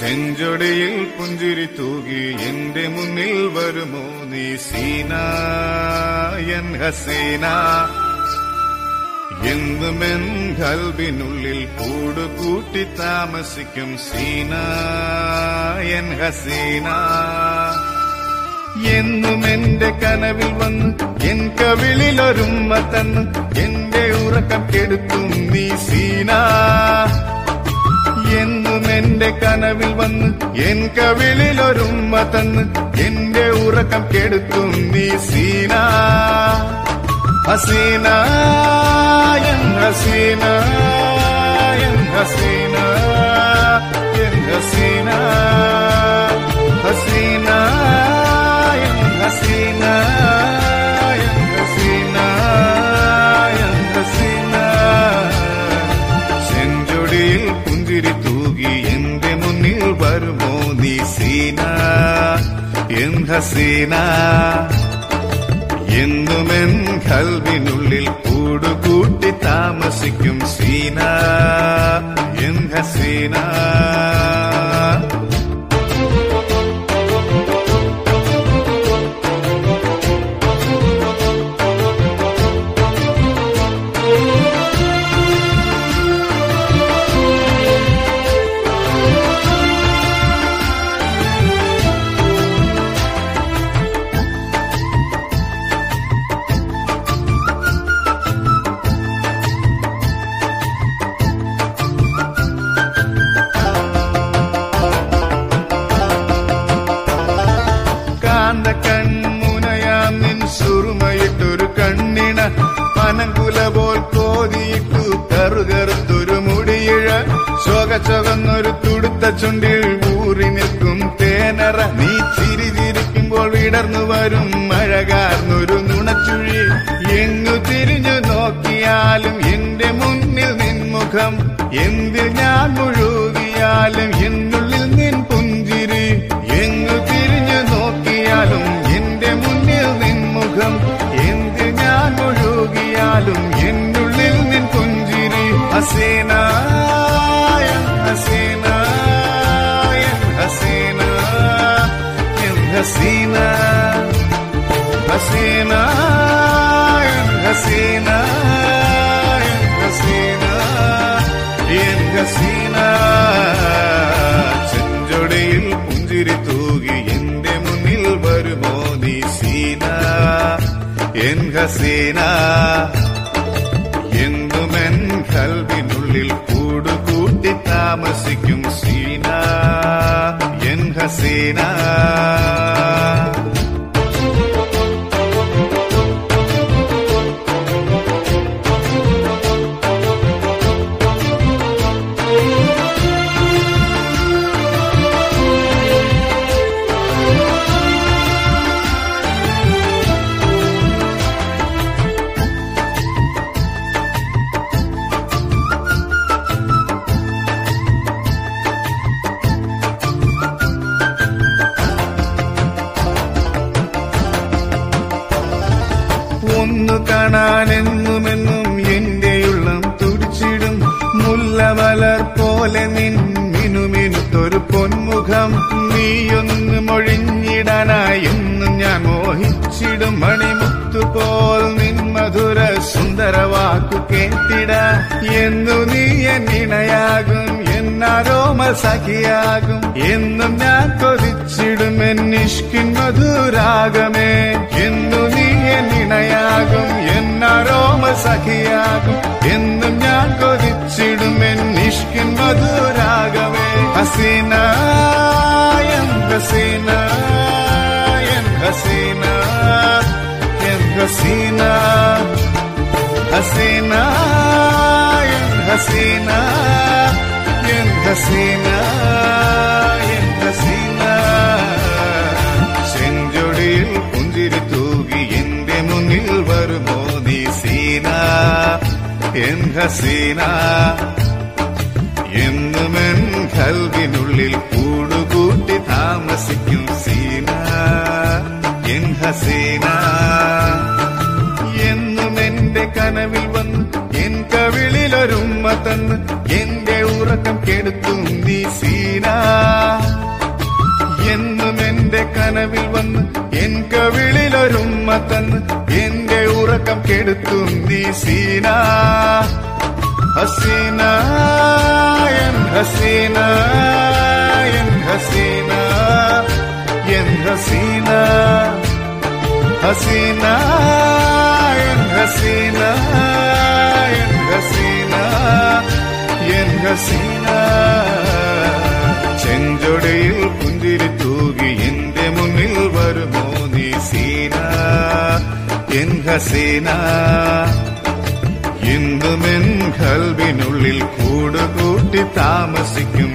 ചെഞ്ചൊടിയിൽ പുഞ്ചിരി തൂകി എന്റെ മുന്നിൽ വരുമോ നീ സീന എൻ ഹസീന എന്നുമെൻ കൽവിനുള്ളിൽ കൂടുകൂട്ടി താമസിക്കും സീന എൻ ഹസീന എന്നും എന്റെ കനവിൽ വന്ന് എൻ കവിളിലൊരുമ്മ തന്ന് എന്റെ ഉറക്കം കെടുത്തും നീ സീന എന്നും എന്റെ കനവിൽ വന്ന് എൻ കവിളിലൊരുമ്മ തന്ന് എന്റെ ഉറക്കം കെടുത്തും നീ സീന ഹസീന എൻ ഹസീന എൻ ഹസീന എൻ ഹസീന ഹസീന എൻ ഹസീന എൻ ഹസീന എൻ ഹസീന ചെഞ്ചൊടിയിൽ പുഞ്ചിരി തൂകി എന്റെ മുന്നിൽ വരുമോ നീ സീന എൻ ഹസീന എന്നുമെൻ കൽവിനുള്ളിൽ കൂടുകൂട്ടി താമസിക്കും സീന എൻ ഹസീന കാന്ത കൺമുനയാം നിൻ സുറുമയിട്ടൊരു കണ്ണിണ പനങ്കുല പോൽ കോതിയിട്ടു കറുകറുത്തൊരു മുടിയിഴ ചൊക ചൊകന്നൊരു തുടുത്ത ചുണ്ടിൽ ഊറി നിൽക്കും തേനറ നീ ചിരി ചിരിക്കുമ്പോൾ വിടർന്നു വരും മഴകാർന്നൊരു നുണച്ചുഴി എങ്ങു തിരിഞ്ഞു നോക്കിയാലും എന്റെ മുന്നിൽ നിൻമുഖം എന്തിൽ ഞാൻ മുഴുകിയാലും എന്നുള്ളിൽ നിൻ പുഞ്ചിരി എങ്ങു തിരിഞ്ഞു നോക്കിയാലും എന്റെ മുന്നിൽ നിൻമുഖം എന്തിൽ ഞാൻ മുഴുകിയാലും എന്നുള്ളിൽ നിൻ പുഞ്ചിരി ഹസീന എൻ ഹസീന എൻ ഹസീന എൻ ഹസീന ഹസീന എൻ ഹസീന എൻ ഹസീന എൻ ഹസീന ചെഞ്ചൊടിയിൽ പുഞ്ചിരി തൂകി എന്റെ മുന്നിൽ വരുമോ നീ സീന എൻ ഹസീന എന്നുമെൻ കൽവിനുള്ളിൽ കൂടുകൂട്ടി താമസിക്കും സീന എൻ ഹസീന ഒന്നു കാണാനെന്നുമെന്നും എന്റെയുള്ളം തുടിച്ചിടും മുല്ലമലർ പോലെ നിൻ മിനുമിനുത്തൊരു പൊന്മുഖം നീയൊന്ന് മൊഴിഞ്ഞിടാനായി എന്നും ഞാൻ മോഹിച്ചിടും മണിമുത്തു പോൽ നിൻ മധുര സുന്ദര വാക്കു കേട്ടിട എന്നു നീ എന്നിണയാകും എന്നാരോമ സഖിയാകും എന്നും ഞാൻ കൊതിച്ചിടും എന്നിഷ്കിൻ മധുരാഗമേ എന്നു നീ എന്നിണയാകും എന്നാരോമ സഖിയാകും എന്നും ഞാൻ കൊതിച്ചിടും എന്നിഷ്കിൻ മധുരാഗമേ ഹസീന എൻ ഹസീന എൻ ഹസീന എൻ ഹസീന ഹസീന എൻ ഹസീന എൻ ഹസീന എൻ ഹസീന ചെഞ്ചൊടിയിൽ പുഞ്ചിരി തൂകി എന്റെ മുന്നിൽ വരുമോ നീ സീന എൻ ഹസീന എന്നുമെൻ കൽവിനുള്ളിൽ കൂടുകൂട്ടി താമസിക്കും സീന എൻ ഹസീന എന്നും എന്റെ കനവിൽ വന്ന് എൻ കവിളിലൊരുമ്മ തന്ന് എന്റെ ഉറ ഉറക്കം കെടുത്തും നീ സീന എന്നും എന്റെ കനവിൽ വന്ന് എൻ കവിളിലൊരുമ്മ തന്ന് എന്റെ ഉറക്കം കെടുത്തും നീ സീന ഹസീന എൻ ഹസീന എൻ ഹസീന എൻ ഹസീന ഹസീന എൻ ഹസീന എൻ ഹസീന എൻ ഹസീന ചെഞ്ചൊടിയിൽ പുഞ്ചിരി തൂകി എന്റെ മുന്നിൽ വരുമോ നീ സീന എൻ ഹസീന ഇന്നുമെൻ കൽവിനുള്ളിൽ കൂടുകൂട്ടി താമസിക്കും